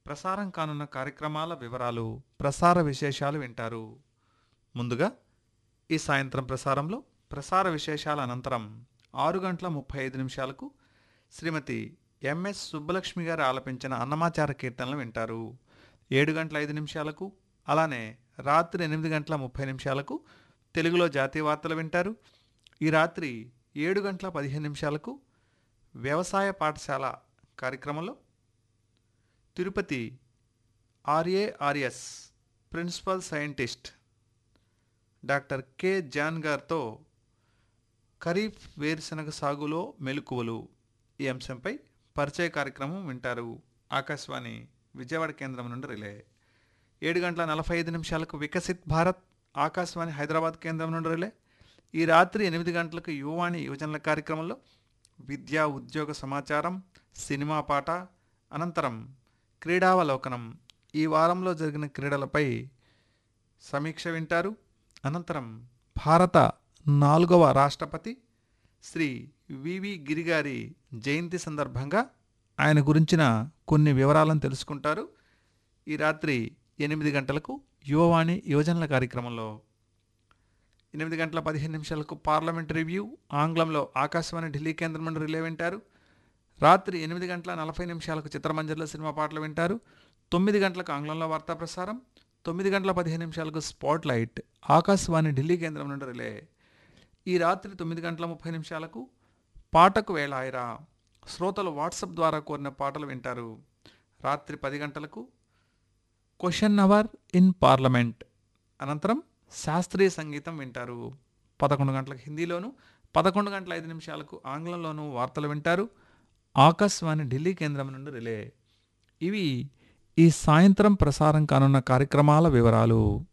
ప్రసారం కానున్న కార్యక్రమాల వివరాలు ప్రసార విశేషాలు వింటారు ముందుగా ఈ సాయంత్రం ప్రసారంలో ప్రసార విశేషాల అనంతరం ఆరు గంటల ముప్పై ఐదు నిమిషాలకు శ్రీమతి ఎంఎస్ సుబ్బలక్ష్మి గారు ఆలపించిన అన్నమాచార కీర్తనలు వింటారు ఏడు గంటల ఐదు నిమిషాలకు అలానే రాత్రి ఎనిమిది గంటల ముప్పై నిమిషాలకు తెలుగులో జాతీయ వార్తలు వింటారు ఈ రాత్రి ఏడు గంటల పదిహేను నిమిషాలకు వ్యవసాయ పాఠశాల కార్యక్రమంలో Tirupati RARS principal scientist doctor K John గారితో ఖరీఫ్ వేరుశనగ సాగులో మెలకువలు ఈ అంశంపై పరిచయ కార్యక్రమం వింటారు ఆకాశవాణి విజయవాడ కేంద్రం నుండి రిలే ఏడు గంటల నలభై ఐదు నిమిషాలకు వికసిత్ భారత్ ఆకాశవాణి హైదరాబాద్ కేంద్రం నుండి రిలే ఈ రాత్రి ఎనిమిది గంటలకు యువవాణి యువజనుల కార్యక్రమంలో విద్యా ఉద్యోగ సమాచారం సినిమా పాట అనంతరం క్రీడావలోకనం ఈ వారంలో జరిగిన క్రీడలపై సమీక్ష వింటారు అనంతరం భారత నాలుగవ రాష్ట్రపతి శ్రీ వివి గిరిగారి జయంతి సందర్భంగా ఆయన గురించిన కొన్ని వివరాలను తెలుసుకుంటారు ఈ రాత్రి ఎనిమిది గంటలకు యువవాణి యువజనుల కార్యక్రమంలో ఎనిమిది గంటల పదిహేను నిమిషాలకు పార్లమెంట్ రివ్యూ ఆంగ్లంలో ఆకాశవాణి ఢిల్లీ కేంద్రం నుండి రిలే వింటారు రాత్రి ఎనిమిది గంటల నలభై నిమిషాలకు చిత్రమంజర్లో సినిమా పాటలు వింటారు తొమ్మిది గంటలకు ఆంగ్లంలో వార్తా ప్రసారం తొమ్మిది గంటల పదిహేను నిమిషాలకు స్పాట్ లైట్ ఆకాశవాణి ఢిల్లీ కేంద్రం నుండి రిలే ఈ రాత్రి తొమ్మిది గంటల ముప్పై నిమిషాలకు పాటకు వేళాయిరా శ్రోతలు వాట్సాప్ ద్వారా కోరిన పాటలు వింటారు రాత్రి పది గంటలకు క్వశ్చన్ అవర్ ఇన్ పార్లమెంట్ అనంతరం శాస్త్రీయ సంగీతం వింటారు పదకొండు గంటలకు హిందీలోను పదకొండు గంటల ఐదు నిమిషాలకు ఆంగ్లంలోనూ వార్తలు వింటారు ఆకాశవాణి ఢిల్లీ కేంద్రం నుండి రిలే ఇవి ఈ సాయంత్రం ప్రసారం కానున్న కార్యక్రమాల వివరాలు